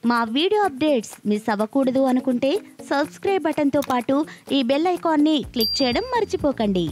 మా video updates miss అవ్వకూడదు అనుకుంటే సబ్స్క్రైబ్ బటన్తో పాటు ఈ బెల్ ఐకాన్ని క్లిక్ చేయడం మర్చిపోకండి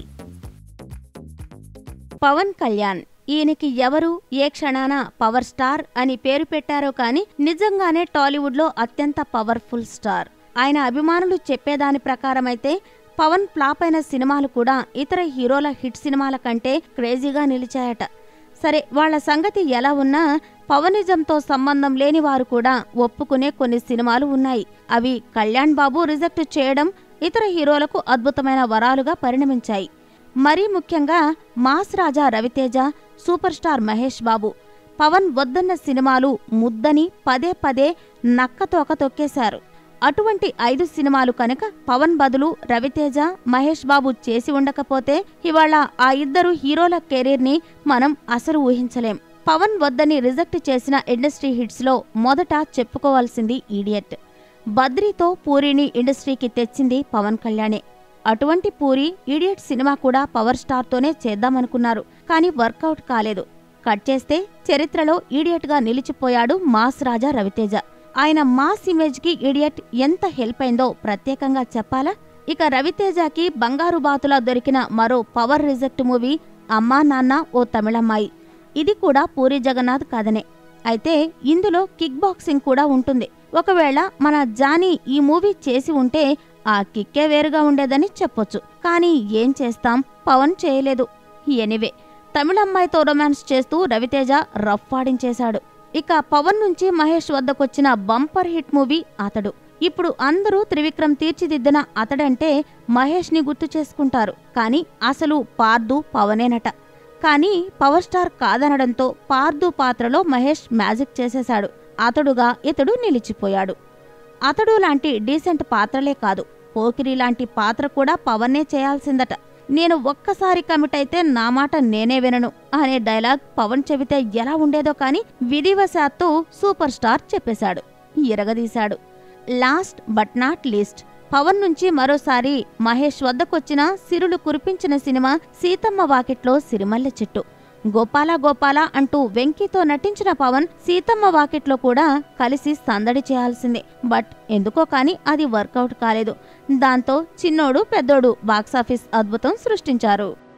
పవన్ కళ్యాణ్ ఈయనకి ఎవరు ఏ క్షణాన పవర్ స్టార్ అని పేరు పెట్టారో కానీ నిజంగానే టాలీవుడ్లో అత్యంత పవర్ఫుల్ స్టార్ ఆయన అభిమానులు చెప్పేదాని ప్రకారమైతే పవన్ ఫ్లాప్ అయిన సినిమాలు కూడా ఇతర హీరోల హిట్ సినిమాల కంటే క్రేజీగా నిలిచాయట సరే వాళ్ళ సంగతి ఎలా ఉన్నా పవనిజంతో సంబంధం లేని వారు కూడా ఒప్పుకునే కొన్ని సినిమాలు ఉన్నాయి అవి కళ్యాణ్ బాబు రిజెక్ట్ చేయడం ఇతర హీరోలకు అద్భుతమైన వరాలుగా పరిణమించాయి మరీ ముఖ్యంగా mass Raja Raviteja super star Mahesh Babu Pawan వద్దన్న సినిమాలు ముద్దని పదే పదే నక్కతోక తొక్కేశారు అటువంటి ఐదు సినిమాలు కనుక పవన్ బదులు రవితేజ మహేష్ బాబు చేసి ఉండకపోతే ఇవాళ ఆ ఇద్దరు హీరోల కెరీర్ని మనం అసలు ఊహించలేం పవన్ వద్దని రిజెక్ట్ చేసిన ఇండస్ట్రీ హిట్స్లో మొదట చెప్పుకోవాల్సింది ఈడియట్ బద్రీతో పూరిని ఇండస్ట్రీకి తెచ్చింది పవన్ కళ్యాణే అటువంటి పూరి ఈడియట్ సినిమా కూడా పవర్ స్టార్తోనే చేద్దామనుకున్నారు కానీ వర్కౌట్ కాలేదు కట్ చేస్తే చరిత్రలో ఈడియట్గా నిలిచిపోయాడు మాస్ రాజా రవితేజ ఆయన మాస్ ఇమేజ్కి ఇడియట్ ఎంత హెల్ప్ అయిందో ప్రత్యేకంగా చెప్పాలా ఇక రవితేజకి బంగారు బాతులా దొరికిన మరో పవర్ రిజెక్ట్ మూవీ అమ్మా నాన్న ఓ తమిళమ్మాయి ఇది కూడా పూరి జగన్నాథ్ కథనే అయితే ఇందులో కిక్ బాక్సింగ్ కూడా ఉంటుంది ఒకవేళ మన జానీ ఈ మూవీ చేసి ఉంటే ఆ కిక్కే వేరుగా ఉండేదని చెప్పొచ్చు కానీ ఏం చేస్తాం పవన్ చేయలేదు ఎనివే తమిళమ్మాయితో రొమాన్స్ చేస్తూ రవితేజ రఫ్ ఆడించేశాడు ఇక పవన్ నుంచి మహేష్ వద్దకొచ్చిన బంపర్ హిట్ మూవీ అతడు ఇప్పుడు అందరూ త్రివిక్రమ్ తీర్చిదిద్దిన అతడంటే మహేష్ని గుర్తు చేసుకుంటారు కానీ అసలు పార్దు పవనేనట కానీ పవర్ స్టార్ కాదనడంతో పార్దు పాత్రలో మహేష్ మ్యాజిక్ చేసేశాడు అతడుగా ఇతడు నిలిచిపోయాడు అతడు లాంటి డీసెంట్ పాత్రలే కాదు పోకిరి లాంటి పాత్ర కూడా పవన్నే చేయాల్సిందట నేను ఒక్కసారి కమిట్ అయితే నా మాట నేనే వినను అనే డైలాగ్ పవన్ చెబితే ఎలా ఉండేదో కానీ విధివశాత్తు సూపర్ స్టార్ చెప్పేశాడు ఇరగదీశాడు last but not least Pavan నుంచి మరోసారి మహేష్ వద్దకొచ్చిన సిరులు కురిపించిన సినిమా సీతమ్మ వాకిట్లో సిరిమల్లె చెట్టు గోపాల గోపాల అంటూ వెంకీతో నటించిన పవన్ సీతమ్మ వాకిట్లో కూడా కలిసి సందడి చేయాల్సిందే బట్ ఎందుకో కానీ అది వర్కౌట్ కాలేదు దాంతో చిన్నోడు పెద్దోడు బాక్సాఫీస్ అద్భుతం సృష్టించారు